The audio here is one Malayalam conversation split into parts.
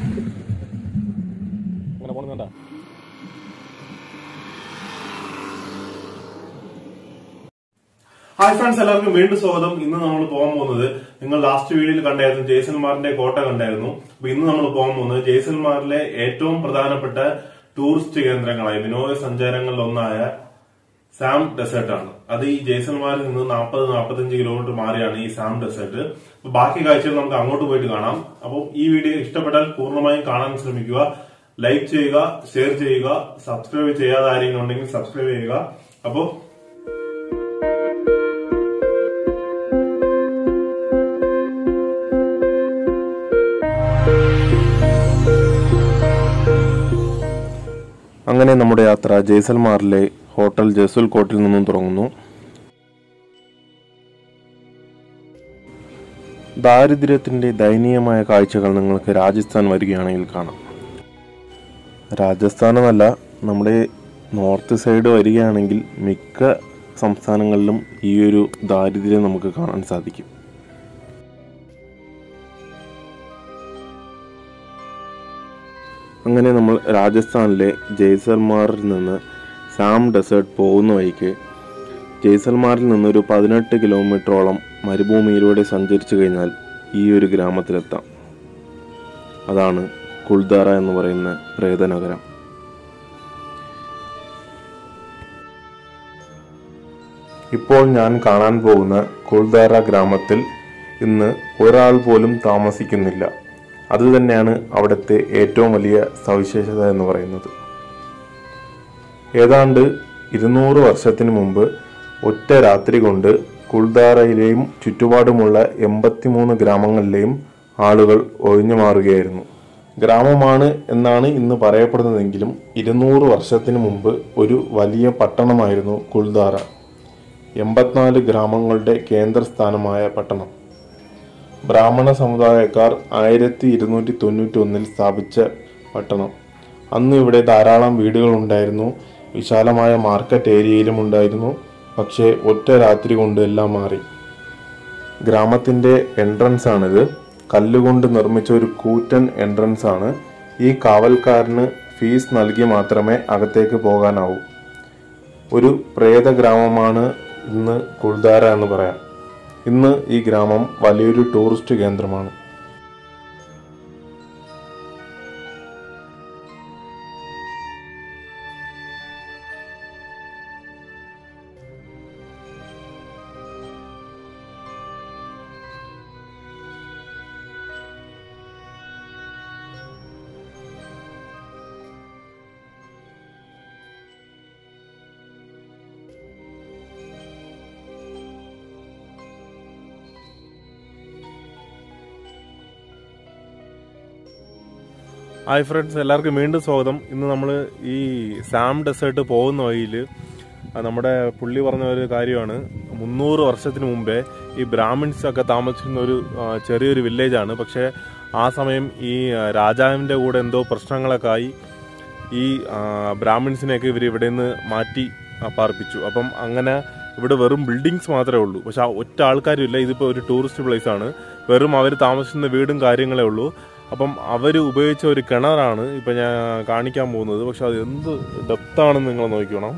ഇങ്ങനെ പോകുന്നുണ്ടാ ഹായ് ഫ്രണ്ട്സ് എല്ലാവർക്കും വീണ്ടും സ്വാഗതം ഇന്ന് നമ്മൾ പോകാൻ പോകുന്നത് നിങ്ങൾ ലാസ്റ്റ് വീഡിയോയിൽ കണ്ടായിരുന്നു ജയ്സൽമാറിന്റെ കോട്ട കണ്ടായിരുന്നു അപ്പൊ ഇന്ന് നമ്മൾ പോകാൻ പോകുന്നത് ജയ്സൽമാറിലെ ഏറ്റവും പ്രധാനപ്പെട്ട ടൂറിസ്റ്റ് കേന്ദ്രങ്ങളായ വിനോദസഞ്ചാരങ്ങളിൽ ഒന്നായ സാം ഡെസേർട്ട് ആണ് അത് ഈ ജയ്സൽമാരിൽ നിന്ന് നാൽപ്പത് നാൽപ്പത്തഞ്ച് കിലോമീറ്റർ മാറിയാണ് ഈ സാം ഡെസേർട്ട് അപ്പൊ ബാക്കി കാഴ്ചകൾ നമുക്ക് അങ്ങോട്ട് പോയിട്ട് കാണാം അപ്പോൾ ഈ വീഡിയോ ഇഷ്ടപ്പെട്ടാൽ പൂർണ്ണമായും കാണാൻ ശ്രമിക്കുക ലൈക്ക് ചെയ്യുക ഷെയർ ചെയ്യുക സബ്സ്ക്രൈബ് ചെയ്യാതെ ആരെങ്കിലും ഉണ്ടെങ്കിൽ സബ്സ്ക്രൈബ് ചെയ്യുക അപ്പോൾ അങ്ങനെ നമ്മുടെ യാത്ര ജയ്സൽമാറിലെ ഹോട്ടൽ ജയ്സുൽ കോട്ടിൽ നിന്നും തുടങ്ങുന്നു ദാരിദ്ര്യത്തിന്റെ ദയനീയമായ കാഴ്ചകൾ നിങ്ങൾക്ക് രാജസ്ഥാൻ വരികയാണെങ്കിൽ കാണാം രാജസ്ഥാനെന്നല്ല നമ്മുടെ നോർത്ത് സൈഡ് വരികയാണെങ്കിൽ മിക്ക സംസ്ഥാനങ്ങളിലും ഈ ഒരു ദാരിദ്ര്യം നമുക്ക് കാണാൻ സാധിക്കും അങ്ങനെ നമ്മൾ രാജസ്ഥാനിലെ ജയ്സൽമാറിൽ നിന്ന് സാം ഡെസേർട്ട് പോകുന്ന വഴിക്ക് ജയ്സൽമാറിൽ നിന്നൊരു പതിനെട്ട് കിലോമീറ്ററോളം മരുഭൂമിയിലൂടെ സഞ്ചരിച്ചു കഴിഞ്ഞാൽ ഈ ഒരു ഗ്രാമത്തിലെത്താം അതാണ് കുൾദാറ എന്ന് പറയുന്ന പ്രേതനഗരം ഇപ്പോൾ ഞാൻ കാണാൻ പോകുന്ന കുൾദാറ ഗ്രാമത്തിൽ ഇന്ന് ഒരാൾ പോലും താമസിക്കുന്നില്ല അതുതന്നെയാണ് അവിടുത്തെ ഏറ്റവും വലിയ സവിശേഷത എന്ന് പറയുന്നത് ഏതാണ്ട് ഇരുന്നൂറ് വർഷത്തിന് മുമ്പ് ഒറ്റ രാത്രി കൊണ്ട് കുൾദാറയിലെയും ചുറ്റുപാടുമുള്ള എൺപത്തിമൂന്ന് ഗ്രാമങ്ങളിലെയും ആളുകൾ ഒഴിഞ്ഞു മാറുകയായിരുന്നു ഗ്രാമമാണ് എന്നാണ് ഇന്ന് പറയപ്പെടുന്നതെങ്കിലും ഇരുന്നൂറ് വർഷത്തിന് മുമ്പ് ഒരു വലിയ പട്ടണമായിരുന്നു കുൾദാറ എൺപത്തിനാല് ഗ്രാമങ്ങളുടെ കേന്ദ്രസ്ഥാനമായ പട്ടണം ബ്രാഹ്മണ സമുദായക്കാർ ആയിരത്തി ഇരുന്നൂറ്റി തൊണ്ണൂറ്റി ഒന്നിൽ സ്ഥാപിച്ച പട്ടണം അന്ന് ഇവിടെ ധാരാളം വീടുകൾ ഉണ്ടായിരുന്നു വിശാലമായ മാർക്കറ്റ് ഏരിയയിലും ഉണ്ടായിരുന്നു പക്ഷേ ഒറ്റ രാത്രി കൊണ്ട് എല്ലാം മാറി ഗ്രാമത്തിന്റെ എൻട്രൻസ് ആണിത് കല്ലുകൊണ്ട് നിർമ്മിച്ച ഒരു കൂറ്റൻ എൻട്രൻസ് ആണ് ഈ കാവൽക്കാരന് ഫീസ് നൽകി മാത്രമേ അകത്തേക്ക് പോകാനാവൂ ഒരു പ്രേത ഗ്രാമമാണ് ഇന്ന് കുൾദാര എന്ന് പറയാം ഇന്ന് ഈ ഗ്രാമം വലിയൊരു ടൂറിസ്റ്റ് കേന്ദ്രമാണ് ഹായ് ഫ്രണ്ട്സ് എല്ലാവർക്കും വീണ്ടും സ്വാഗതം ഇന്ന് നമ്മൾ ഈ സാം ഡെസേർട്ട് പോകുന്ന വഴിയിൽ നമ്മുടെ പുള്ളി പറഞ്ഞ ഒരു കാര്യമാണ് മുന്നൂറ് വർഷത്തിന് മുമ്പേ ഈ ബ്രാഹ്മിൺസ് ഒക്കെ താമസിക്കുന്ന ഒരു ആ, ചെറിയൊരു വില്ലേജാണ് പക്ഷേ ആ സമയം ഈ ആ, രാജാവിൻ്റെ കൂടെ എന്തോ പ്രശ്നങ്ങളൊക്കെ ആയി ഈ ആ, ബ്രാഹ്മിൺസിനെയൊക്കെ ഇവർ ഇവിടെ നിന്ന് മാറ്റി ആ, പാർപ്പിച്ചു അപ്പം അങ്ങനെ ഇവിടെ വെറും ബിൽഡിങ്സ് മാത്രമേ ഉള്ളൂ പക്ഷെ ആ ഒറ്റ ആൾക്കാരും ഇല്ല ഇതിപ്പോൾ ഒരു ടൂറിസ്റ്റ് പ്ലേസ് ആണ് വെറും അവർ താമസിക്കുന്ന വീടും കാര്യങ്ങളേ ഉള്ളൂ അപ്പം അവർ ഉപയോഗിച്ച ഒരു കിണറാണ് ഇപ്പം ഞാൻ കാണിക്കാൻ പോകുന്നത് പക്ഷെ അത് എന്ത് ഡെപ്താണെന്ന് നിങ്ങൾ നോക്കണം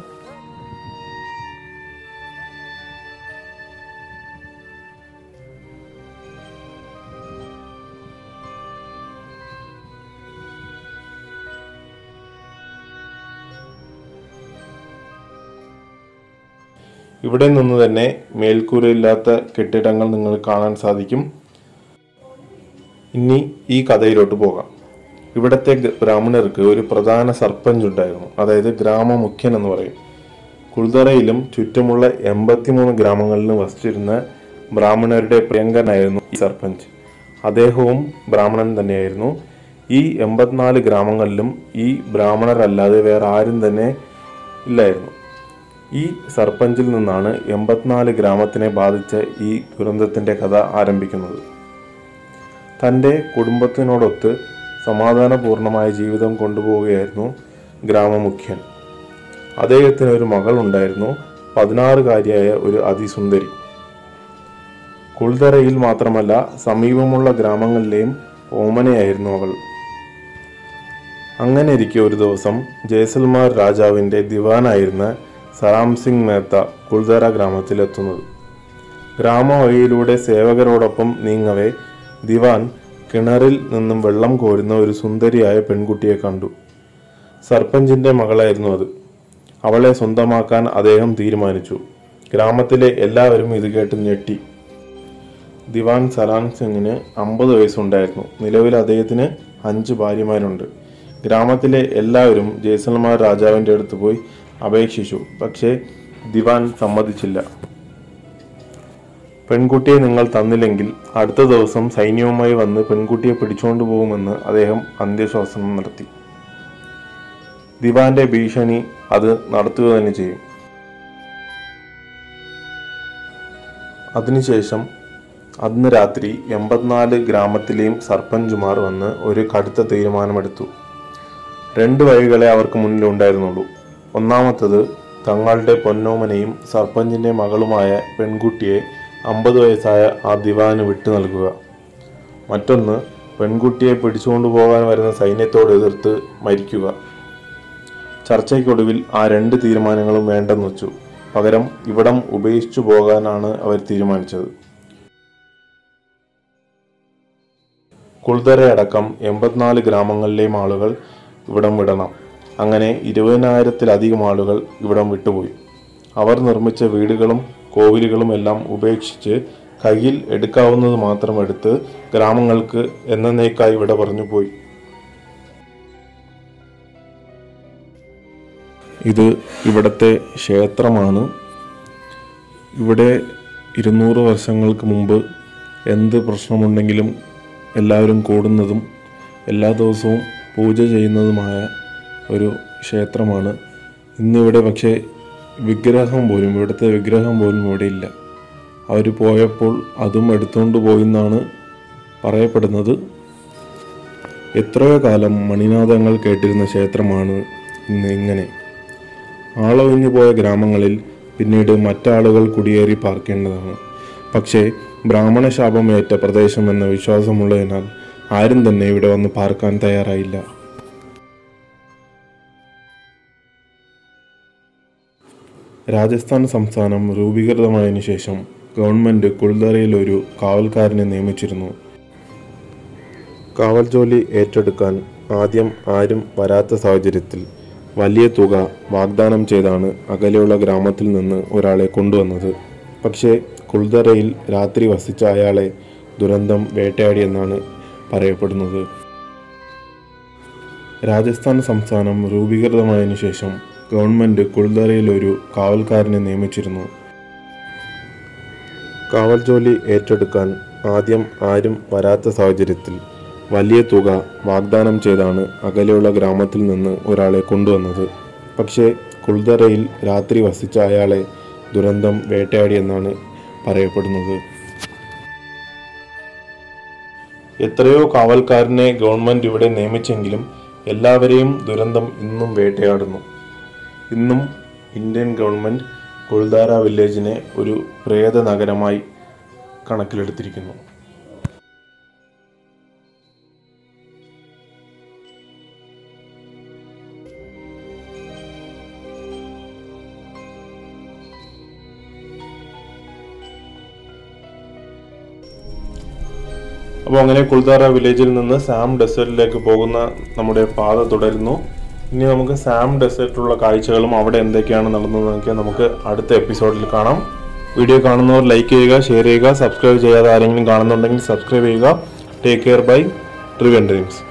ഇവിടെ നിന്ന് തന്നെ മേൽക്കൂരയില്ലാത്ത കെട്ടിടങ്ങൾ നിങ്ങൾ കാണാൻ സാധിക്കും ഇനി ഈ കഥയിലോട്ട് പോകാം ഇവിടത്തെ ഗ- ബ്രാഹ്മണർക്ക് ഒരു പ്രധാന സർപ്പഞ്ച് ഉണ്ടായിരുന്നു അതായത് ഗ്രാമമുഖ്യൻ എന്ന് പറയും കുൾദറയിലും ചുറ്റുമുള്ള എൺപത്തിമൂന്ന് ഗ്രാമങ്ങളിലും വസിച്ചിരുന്ന ബ്രാഹ്മണരുടെ പ്രിയങ്കനായിരുന്നു ഈ സർപ്പഞ്ച് അദ്ദേഹവും ബ്രാഹ്മണൻ തന്നെയായിരുന്നു ഈ എൺപത്തിനാല് ഗ്രാമങ്ങളിലും ഈ ബ്രാഹ്മണരല്ലാതെ വേറെ ആരും തന്നെ ഇല്ലായിരുന്നു ഈ സർപ്പഞ്ചിൽ നിന്നാണ് എൺപത്തിനാല് ഗ്രാമത്തിനെ ബാധിച്ച ഈ ദുരന്തത്തിന്റെ കഥ ആരംഭിക്കുന്നത് തൻ്റെ കുടുംബത്തിനോടൊത്ത് സമാധാനപൂർണമായ ജീവിതം കൊണ്ടുപോവുകയായിരുന്നു ഗ്രാമമുഖ്യൻ അദ്ദേഹത്തിന് ഒരു മകൾ ഉണ്ടായിരുന്നു പതിനാറുകാരിയായ ഒരു അതിസുന്ദരി കുൾതറയിൽ മാത്രമല്ല സമീപമുള്ള ഗ്രാമങ്ങളിലെയും ഓമനയായിരുന്നു അവൾ അങ്ങനെ ഇരിക്കെ ഒരു ദിവസം ജയ്സൽമാർ രാജാവിൻ്റെ ദിവാനായിരുന്ന സറാം സിംഗ് മേത്ത കുൾദാര ഗ്രാമത്തിലെത്തുന്നത് ഗ്രാമവഴിയിലൂടെ സേവകരോടൊപ്പം നീങ്ങവേ ദിവാൻ കിണറിൽ നിന്നും വെള്ളം കോരുന്ന ഒരു സുന്ദരിയായ പെൺകുട്ടിയെ കണ്ടു സർപ്പഞ്ചിന്റെ മകളായിരുന്നു അത് അവളെ സ്വന്തമാക്കാൻ അദ്ദേഹം തീരുമാനിച്ചു ഗ്രാമത്തിലെ എല്ലാവരും ഇത് കേട്ട് ഞെട്ടി ദിവാൻ സലാം സിംഗിന് അമ്പത് വയസ്സുണ്ടായിരുന്നു നിലവിൽ അദ്ദേഹത്തിന് അഞ്ച് ഭാര്യമാരുണ്ട് ഗ്രാമത്തിലെ എല്ലാവരും ജയ്സൽമാർ രാജാവിൻ്റെ അടുത്ത് പോയി അപേക്ഷിച്ചു പക്ഷേ ദിവാൻ സമ്മതിച്ചില്ല പെൺകുട്ടിയെ നിങ്ങൾ തന്നില്ലെങ്കിൽ അടുത്ത ദിവസം സൈന്യവുമായി വന്ന് പെൺകുട്ടിയെ പിടിച്ചുകൊണ്ടു പോകുമെന്ന് അദ്ദേഹം അന്ത്യശ്വാസം നടത്തി ദിവാന്റെ ഭീഷണി അത് നടത്തുക തന്നെ ചെയ്യും അതിനുശേഷം അന്ന് രാത്രി എൺപത്തിനാല് ഗ്രാമത്തിലെയും സർപ്പഞ്ചുമാർ വന്ന് ഒരു കടുത്ത തീരുമാനമെടുത്തു രണ്ട് വഴികളെ അവർക്ക് മുന്നിൽ ഉണ്ടായിരുന്നുള്ളൂ ഒന്നാമത്തത് തങ്ങളുടെ പൊന്നോമനെയും സർപ്പഞ്ചിന്റെ മകളുമായ പെൺകുട്ടിയെ അമ്പത് വയസ്സായ ആ ദിവാന് വിട്ടു നൽകുക മറ്റൊന്ന് പെൺകുട്ടിയെ പിടിച്ചുകൊണ്ടുപോകാൻ വരുന്ന സൈന്യത്തോട് എതിർത്ത് മരിക്കുക ചർച്ചയ്ക്കൊടുവിൽ ആ രണ്ട് തീരുമാനങ്ങളും വേണ്ടെന്ന് വെച്ചു പകരം ഇവിടം ഉപേക്ഷിച്ചു പോകാനാണ് അവർ തീരുമാനിച്ചത് കുൾദരയടക്കം എൺപത്തിനാല് ഗ്രാമങ്ങളിലെയും ആളുകൾ ഇവിടം വിടണം അങ്ങനെ ഇരുപതിനായിരത്തിലധികം ആളുകൾ ഇവിടം വിട്ടുപോയി അവർ നിർമ്മിച്ച വീടുകളും കോവിലുകളും എല്ലാം ഉപേക്ഷിച്ച് കയ്യിൽ എടുക്കാവുന്നത് മാത്രം എടുത്ത് ഗ്രാമങ്ങൾക്ക് എന്നേക്കായി ഇവിടെ പറഞ്ഞു പോയി ഇത് ഇവിടത്തെ ക്ഷേത്രമാണ് ഇവിടെ ഇരുന്നൂറ് വർഷങ്ങൾക്ക് മുമ്പ് എന്ത് പ്രശ്നമുണ്ടെങ്കിലും എല്ലാവരും കൂടുന്നതും എല്ലാ ദിവസവും പൂജ ചെയ്യുന്നതുമായ ഒരു ക്ഷേത്രമാണ് ഇന്നിവിടെ പക്ഷേ വിഗ്രഹം പോലും ഇവിടുത്തെ വിഗ്രഹം പോലും ഇവിടെ ഇല്ല അവർ പോയപ്പോൾ അതും എടുത്തുകൊണ്ട് പോയെന്നാണ് പറയപ്പെടുന്നത് എത്രയോ കാലം മണിനാഥങ്ങൾ കേട്ടിരുന്ന ക്ഷേത്രമാണ് ഇന്ന് ഇങ്ങനെ ആളൊഴിഞ്ഞു പോയ ഗ്രാമങ്ങളിൽ പിന്നീട് മറ്റാളുകൾ കുടിയേറി പാർക്കേണ്ടതാണ് പക്ഷേ ബ്രാഹ്മണ ശാപമേറ്റ പ്രദേശം എന്ന വിശ്വാസമുള്ളതിനാൽ ആരും തന്നെ ഇവിടെ വന്ന് പാർക്കാൻ തയ്യാറായില്ല രാജസ്ഥാൻ സംസ്ഥാനം രൂപീകൃതമായതിനു ശേഷം ഗവൺമെന്റ് കുൾദറയിൽ ഒരു കാവൽക്കാരനെ നിയമിച്ചിരുന്നു കാവൽ ജോലി ഏറ്റെടുക്കാൻ ആദ്യം ആരും വരാത്ത സാഹചര്യത്തിൽ വലിയ തുക വാഗ്ദാനം ചെയ്താണ് അകലെയുള്ള ഗ്രാമത്തിൽ നിന്ന് ഒരാളെ കൊണ്ടുവന്നത് പക്ഷേ കുൾദറയിൽ രാത്രി വസിച്ച അയാളെ ദുരന്തം വേട്ടയാടിയെന്നാണ് പറയപ്പെടുന്നത് രാജസ്ഥാൻ സംസ്ഥാനം രൂപീകൃതമായതിനു ശേഷം ഗവൺമെന്റ് കുൾദറയിൽ ഒരു കാവൽക്കാരനെ നിയമിച്ചിരുന്നു കാവൽ ജോലി ഏറ്റെടുക്കാൻ ആദ്യം ആരും വരാത്ത സാഹചര്യത്തിൽ വലിയ തുക വാഗ്ദാനം ചെയ്താണ് അകലെയുള്ള ഗ്രാമത്തിൽ നിന്ന് ഒരാളെ കൊണ്ടുവന്നത് പക്ഷേ കുൾദറയിൽ രാത്രി വസിച്ച അയാളെ ദുരന്തം വേട്ടയാടിയെന്നാണ് പറയപ്പെടുന്നത് എത്രയോ കാവൽക്കാരനെ ഗവൺമെന്റ് ഇവിടെ നിയമിച്ചെങ്കിലും എല്ലാവരെയും ദുരന്തം ഇന്നും വേട്ടയാടുന്നു ഇന്നും ഇന്ത്യൻ ഗവൺമെന്റ് കുൾദാര വില്ലേജിനെ ഒരു പ്രേത നഗരമായി കണക്കിലെടുത്തിരിക്കുന്നു അപ്പോൾ അങ്ങനെ കുൾദാര വില്ലേജിൽ നിന്ന് സാം ഡെസേർട്ടിലേക്ക് പോകുന്ന നമ്മുടെ പാത തുടരുന്നു ഇനി നമുക്ക് സാം ഡെസേർട്ടിലുള്ള കാഴ്ചകളും അവിടെ എന്തൊക്കെയാണ് നടന്നതെന്നൊക്കെ നമുക്ക് അടുത്ത എപ്പിസോഡിൽ കാണാം വീഡിയോ കാണുന്നവർ ലൈക്ക് ചെയ്യുക ഷെയർ ചെയ്യുക സബ്സ്ക്രൈബ് ചെയ്യാതെ ആരെങ്കിലും കാണുന്നുണ്ടെങ്കിൽ സബ്സ്ക്രൈബ് ചെയ്യുക ടേക്ക് കെയർ ബൈ ട്രിവൻ ഡ്രീംസ്